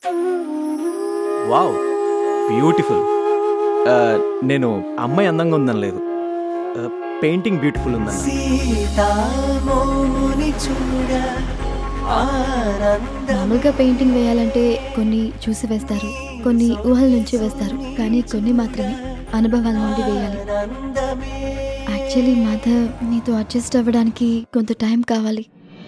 wow beautiful నేను అమ్మాయి అందంగా ఉందని లేదు పెయింటింగ్ బ్యూటిఫుల్ ఉందని సీతామోముని చూడ ఆనంద మామూలుగా పెయింటింగ్ వేయాలంటే కొన్ని చూసి వేస్తారు కొన్ని ఊహల నుంచి వేస్తారు కానీ కొన్ని మాత్రమే అనుభవాల నుండి వేయాలి యాక్చువల్లీ మాధవ్ నీతో అడ్జస్ట్ అవ్వడానికి కొంత టైం కావాలి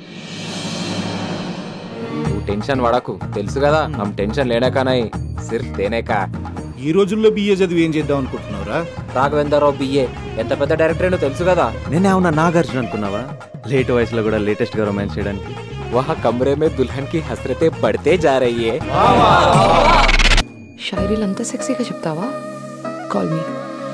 तू टेंशन వాడకు తెలుసు కదా हम टेंशन लेने का नहीं सिर्फ देने का ఈ రోజుల్లో బిఏ చదివి ఏం చేద్దాం అనుకుంటున్నావురా రాఘవేంద్రరావు బిఏ ఎంత పెద్ద డైరెక్టర్ ఏంటో తెలుసు కదా నేనే అవునా నాగార్జున అనుకున్నావా లేట్ వయసులో కూడా లేటెస్ట్గా రొమాన్స్ చేయడానికి वहाँ कमरे में दुल्हन की हसरतें बढ़ते जा रही है షాయిరీలు అంతా సెక్సీగా చెప్తావా కాల్ మీ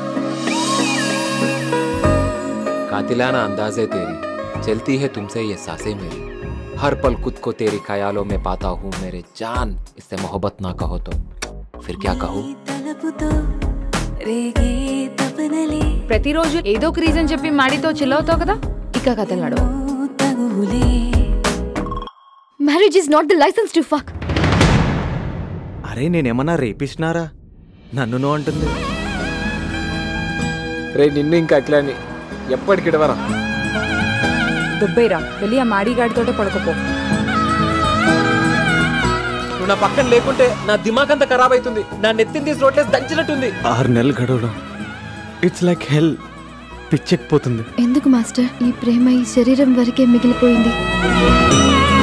कातिलाना अंदाज है तेरी चलती है तुमसे ये सांसें मेरी हर पल खुद को तेरी ख्यालों में पाता हूँ मेरे जान इससे मोहब्बत ना कहो तो फिर क्या कहूँ తలపుతో రేగే తపనలే ప్రతిరోజు ఏదో ఒక రీజన్ చెప్పి మాడితో చిల్ అవుతావు కదా ఇక కథలు నడవు తగులే marriage is not the license to fuck అరే నేనేమన్నా రేపిస్తున్నారా నన్ను నువ్వు అంటుంది రే నిన్ను ఇంకా అట్లని ఎప్పటికిడవరా దుబ్బైరా వెళ్ళి ఆ మాడిగాడితోటే పడుకోపో నువ్వు నా పక్కన లేకుంటే నా దిమాగ్ అంతా ఖరాబ్ అవుతుంది నా నెత్తిని తీసి రోట్లేసి దంచినట్టుంది ఆరు నెలలు గడవడం ఇట్స్ లైక్ హెల్ పిచ్చెక్కిపోతుంది ఎందుకు మాస్టర్ ఈ ప్రేమ ఈ శరీరం వరకే మిగిలిపోయింది